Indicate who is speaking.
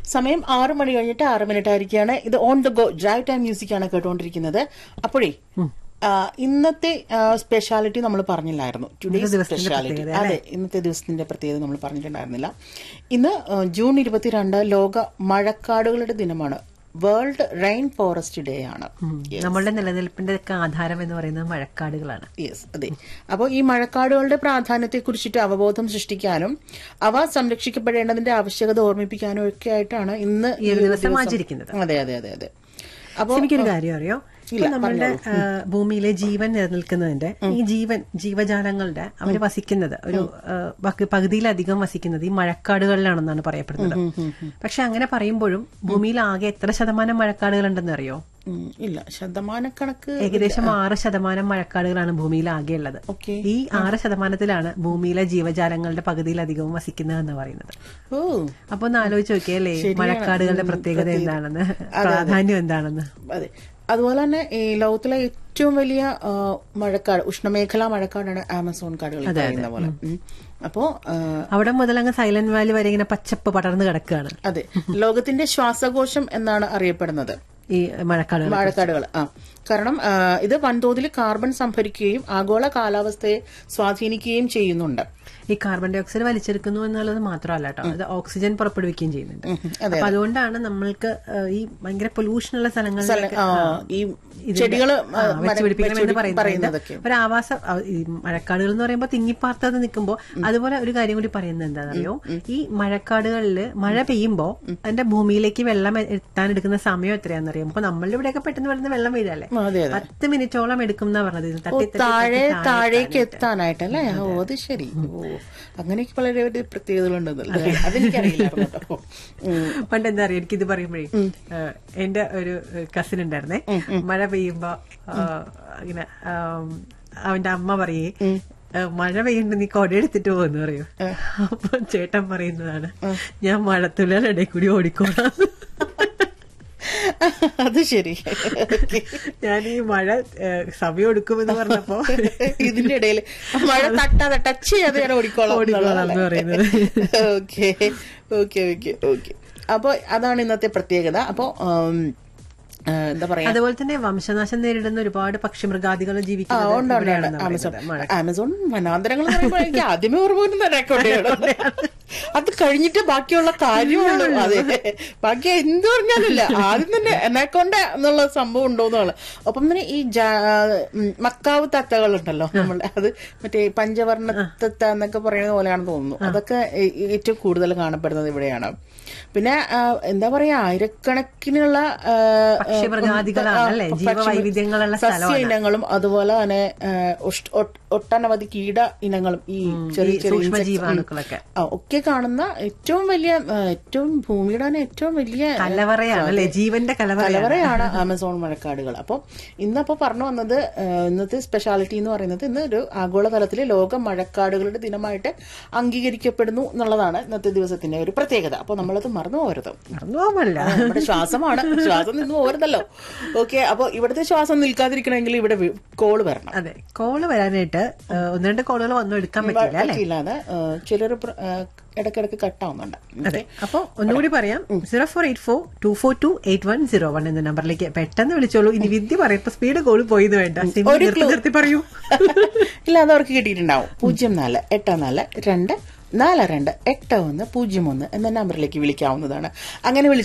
Speaker 1: സമയം ആറ് മണി കഴിഞ്ഞിട്ട് ആറ് മിനിറ്റ് ആയിരിക്കുകയാണ് ഇത് on the go drive time music ആണ് കേട്ടുകൊണ്ടിരിക്കുന്നത് അപ്പോഴേ ആ, ഇന്നത്തെ സ്പെഷ്യാലിറ്റി നമ്മൾ പറഞ്ഞില്ലായിരുന്നു ടുഡേ സ്പെഷ്യാലിറ്റി അതെ ഇന്നത്തെ ദിവസത്തിന്റെ പ്രത്യേകത നമ്മൾ പറഞ്ഞിട്ടുണ്ടായിരുന്നില്ല ഇന്ന് ആ, ജൂൺ ഇരുപത്തിരണ്ട് ലോക മഴക്കാടുകളുടെ ദിനമാണ് വേൾഡ് റെയിൻ ഫോറസ്റ്റ് ഡേ ആണ്
Speaker 2: നമ്മളുടെ നിലനിൽപ്പിന്റെ ഒക്കെ ആധാരം എന്ന് പറയുന്നത് മഴക്കാടുകളാണ്
Speaker 1: യെസ് അതെ അപ്പോൾ ഈ മഴക്കാടുകളുടെ പ്രാധാന്യത്തെ കുറിച്ചിട്ട് അവബോധം സൃഷ്ടിക്കാനും അവ സംരക്ഷിക്കപ്പെടേണ്ടതിന്റെ ആവശ്യകത ഓർമ്മിപ്പിക്കാനും ഒക്കെ ആയിട്ടാണ് ഇന്ന്
Speaker 2: ഈ ഒരു ദിവസം ആചരിക്കുന്നത്
Speaker 1: അതെ അതെ അതെ അതെ അപ്പോൾ
Speaker 2: എനിക്കൊരു കാര്യം അറിയോ ഇപ്പൊ നമ്മളുടെ ആ, ഭൂമിയിലെ ജീവൻ നിലനിൽക്കുന്നതിന്റെ ഈ ജീവൻ ജീവജാലങ്ങളുടെ അവര് വസിക്കുന്നത് ഒരു ആ, പകു- പകുതിയിലധികം വസിക്കുന്നത് ഈ മഴക്കാടുകളിലാണെന്നാണ് പറയപ്പെടുന്നത് പക്ഷെ അങ്ങനെ പറയുമ്പോഴും ഭൂമിയിൽ ആകെ എത്ര ശതമാനം മഴക്കാടുകൾ ഉണ്ടെന്ന് അറിയോ
Speaker 1: ഉം, ഇല്ല ശതമാനക്കണക്ക്
Speaker 2: ഏകദേശം ആറ് ശതമാനം മഴക്കാടുകളാണ് ഭൂമിയിൽ ആകെ ഉള്ളത്
Speaker 1: ഓക്കെ
Speaker 2: ഈ ആറ് ശതമാനത്തിലാണ് ഭൂമിയിലെ ജീവജാലങ്ങളുടെ പകുതിയിലധികവും വസിക്കുന്നത് എന്ന് പറയുന്നത്
Speaker 1: ഓ
Speaker 2: അപ്പൊ ഒന്ന് ആലോചിച്ച് നോക്കിയല്ലേ മഴക്കാടുകളുടെ പ്രത്യേകത എന്താണെന്ന് പ്രാധാന്യം എന്താണെന്ന്
Speaker 1: അതെ അതുപോലെ തന്നെ ഈ ലോകത്തിലെ ഏറ്റവും വലിയ ആ, മഴക്കാട് ഉഷ്ണമേഖലാ മഴക്കാടാണ് ആമസോൺ കാടുകൾ ഈ പറയുന്ന പോലെ ഉം. അപ്പോ ആ,
Speaker 2: അവിടെ മുതൽ അങ്ങ് സൈലന്റ് വാലി വരെ ഇങ്ങനെ പച്ചപ്പ് പടർന്നു കിടക്കുകയാണ്
Speaker 1: അതെ ലോകത്തിന്റെ ശ്വാസകോശം എന്നാണ് അറിയപ്പെടുന്നത്
Speaker 2: ഈ മഴക്കാടുകൾ
Speaker 1: മഴക്കാടുകൾ ആ കാരണം ആ, ഇത് വൻതോതിൽ കാർബൺ സംഭരിക്കുകയും ആഗോള കാലാവസ്ഥയെ സ്വാധീനിക്കുകയും ചെയ്യുന്നുണ്ട്
Speaker 2: ഈ കാർബൺ ഡൈ ഓക്സൈഡ് വലിച്ചെടുക്കുന്നു എന്നുള്ളത് മാത്രമല്ല കേട്ടോ അത് ഓക്സിജൻ പുറപ്പെടുവിക്കുകയും ചെയ്യുന്നുണ്ട്
Speaker 1: ഉം, അതെ
Speaker 2: അപ്പൊ അതുകൊണ്ടാണ് നമ്മൾക്ക് ആ, ഈ ഭയങ്കര പൊല്യൂഷൻ ഉള്ള സ്ഥലങ്ങളിൽ
Speaker 1: ആ, ഈ ചെടികള് ആ, മരം
Speaker 2: വെച്ചുപിടിപ്പിക്കണം എന്ന്
Speaker 1: വെച്ചുപിടി-
Speaker 2: പറയുന്നത്
Speaker 1: പറയുന്നതൊക്കെ
Speaker 2: ഒരു ആവാസ ആ, ഈ മഴക്കാടുകൾ എന്ന് പറയുമ്പോൾ തിങ്ങിപ്പാർത്തത് നിൽക്കുമ്പോൾ അതുപോലെ ഒരു കാര്യം കൂടി പറയുന്നത് എന്താണെന്നറിയോ ഈ മഴക്കാടുകളിൽ മഴ പെയ്യുമ്പോൾ അതിന്റെ ഭൂമിയിലേക്ക് വെള്ളം എ- എത്താൻ എടുക്കുന്ന സമയം എത്രയാണെന്നറിയാം അപ്പൊ നമ്മളുടെ ഇവിടെയൊക്കെ പെട്ടെന്ന് വരുന്ന വെള്ളം വീഴല്ലേ
Speaker 1: ആ, അതെ അതെ
Speaker 2: പത്ത് മിനിറ്റോളം എടുക്കും എന്നാ പറഞ്ഞത് ഇത്
Speaker 1: ഓ
Speaker 2: തട്ടി തട്ടി
Speaker 1: താഴെ
Speaker 2: തട്ടി
Speaker 1: താഴേക്ക് എത്താനായിട്ടല്ലേ ഓ അത് ശരി ഓ അങ്ങനെയൊക്കെ വളരെ വലിയ പ്രത്യേകതകളുണ്ടെന്നല്ലേ അതെനിക്കറിയില്ലായിരുന്നു കേട്ടോ ഉം.
Speaker 2: പണ്ട് എന്താ അറിയാം എനിക്കിത് പറയുമ്പോഴേ ഏഹ്, എന്റെ ഒരു കസിൻ ഉണ്ടായിരുന്നേ മഴ പെയ്യുമ്പോ ഏഹ്, ഇങ്ങനെ ആം, അവന്റെ അമ്മ പറയേ ഏഹ്, മഴ പെയ്യുമ്പോ നീ കൊട എടുത്തിട്ട് പോകുന്നു പറയൂ അപ്പൊ ചേട്ടൻ പറയുന്നതാണ് ഞാൻ മഴത്തുള്ളിയുടെ കൂടി ഓടിക്കോളാം
Speaker 1: അത് ശരി ഓക്കേ.
Speaker 2: ഞാൻ ഈ മഴ ഏഹ്, സമയം എടുക്കുമെന്ന് പറഞ്ഞപ്പോ
Speaker 1: ഇതിന്റെ ഇടയിൽ മഴ തട്ടാ ടച്ച് ചെയ്യാതെ ഞാൻ ഓടിക്കോളാം
Speaker 2: ഓടിക്കോളാം എന്ന് പറയുന്നത്.
Speaker 1: ഓക്കെ ഓക്കെ ഓക്കെ ഓക്കെ അപ്പൊ അതാണ് ഇന്നത്തെ പ്രത്യേകത അപ്പൊ ഉം, ആ, എന്താ പറയാ
Speaker 2: അതുപോലെ തന്നെ വംശനാശം നേരിടുന്ന ഒരുപാട് പക്ഷിമൃഗാദികൾ
Speaker 1: ആ,
Speaker 2: ജീവിക്കുന്നത്
Speaker 1: ഉണ്ട്, ഉണ്ട്, ഉണ്ട്.
Speaker 2: ഇവിടെയാണെന്ന്
Speaker 1: ആമസോൺ
Speaker 2: പറയുന്നത്. മഴ
Speaker 1: ആമസോൺ വനാന്തരങ്ങൾ എന്ന് പറയുമ്പോൾ എനിക്ക് ആദ്യമേ ഓർമ്മ വരുന്നത് അനക്കൊണ്ടയാണ് അത് കഴിഞ്ഞിട്ട് ബാക്കിയുള്ള കാര്യമുള്ളൂ അതെ ബാക്കി എന്ത് പറഞ്ഞാലില്ല ആദ്യം തന്നെ എന്നെക്കൊണ്ട് എന്നുള്ള സംഭവം ഉണ്ടോന്നുള്ള ഒപ്പം തന്നെ ഈ ജാ- ഉം, മക്കാവ് തത്തകളുണ്ടല്ലോ നമ്മളുടെ അത് മറ്റേ പഞ്ചവർണ്ണ തത്ത എന്നൊക്കെ പറയുന്ന പോലെയാണെന്ന് തോന്നുന്നു അതൊക്കെ ഏ- ഏറ്റവും കൂടുതൽ കാണപ്പെടുന്നത് ഇവിടെയാണ് പിന്നെ ആ, എന്താ പറയാ ആയിരക്കണക്കിനുള്ള ആ,
Speaker 2: പക്ഷിമൃഗാദികളാണ്
Speaker 1: ആ,
Speaker 2: അല്ലേ?
Speaker 1: പക്ഷി-
Speaker 2: ജീവവൈവിധ്യങ്ങളുള്ള
Speaker 1: സസ്യ
Speaker 2: സ്ഥലമാണ്.
Speaker 1: ഇനങ്ങളും അതുപോലെ തന്നെ ആ, ഒഷ്- ഒട്ട്- ഒട്ടനവധി കീട ഇനങ്ങളും ഈ ചെറിയ ചെറിയ
Speaker 2: സൂക്ഷ്മ
Speaker 1: insects, ഉം,
Speaker 2: ജീവാണുക്കളൊക്കെ
Speaker 1: ആ, ഒക്കെ കാണുന്ന ഏറ്റവും വലിയ ആ, ഏറ്റവും ഭൂമിയുടെ തന്നെ ഏറ്റവും വലിയ
Speaker 2: കലവറയാണ് അല്ലെ ജീവന്റെ കലവറയാണ്
Speaker 1: കലവറയാണ് ആമസോൺ മഴക്കാടുകൾ അപ്പോൾ ഇന്നപ്പോ പറഞ്ഞു വന്നത് ആ, ഇന്നത്തെ സ്പെഷ്യാലിറ്റി എന്ന് പറയുന്നത് ഇന്ന് ഒരു ആഗോളതലത്തിലെ ലോക മഴക്കാടുകളുടെ ദിനമായിട്ട് അംഗീകരിക്കപ്പെടുന്നു എന്നുള്ളതാണ് ഇന്നത്തെ ദിവസത്തിന്റെ ഒരു പ്രത്യേകത അപ്പോൾ നമ്മളത് മറന്നു പോകരുത്
Speaker 2: മറന്നുപോകല്ല
Speaker 1: ആ, നമ്മുടെ ശ്വാസമാണ് ശ്വാസം നിന്ന് പോരുന്നല്ലോ ഓക്കെ അപ്പൊ ഇവിടുത്തെ ശ്വാസം നിൽക്കാതിരിക്കണമെങ്കിൽ ഇവിടെ വി- കോള് വരണം
Speaker 2: അതെ കോള് വരാനായിട്ട് ഏ, ഒന്ന് രണ്ട് കോളുകൾ വന്നു എടുക്കാൻ പറ്റില്ല അല്ലെ
Speaker 1: പറ്റില്ലാതെ ചിലർ ഇടക്കിടക്ക് കട്ടാവുന്നുണ്ട്
Speaker 2: അതെ അപ്പൊ ഒന്നുകൂടി പറയാം zero four eight four two four two eight one zero one എന്ന നമ്പറിലേക്ക് പെട്ടെന്ന് വിളിച്ചോളൂ ഇനി വിദ്യ പറയപ്പോ സ്പീഡ് കോള് പോയിന്ന് വേണ്ട സിം
Speaker 1: ഒരു
Speaker 2: നിർത്തി നിർത്തി പറയൂ
Speaker 1: ഇല്ല അത് അവർക്ക് കിട്ടിയിട്ടുണ്ടാവും പൂജ്യം നാല് എട്ട് നാല് രണ്ട് നാല് രണ്ട് എട്ട് ഒന്ന് പൂജ്യം ഒന്ന് എന്ന നമ്പറിലേക്ക് വിളിക്കാവുന്നതാണ് അങ്ങനെ വിളിച്ച്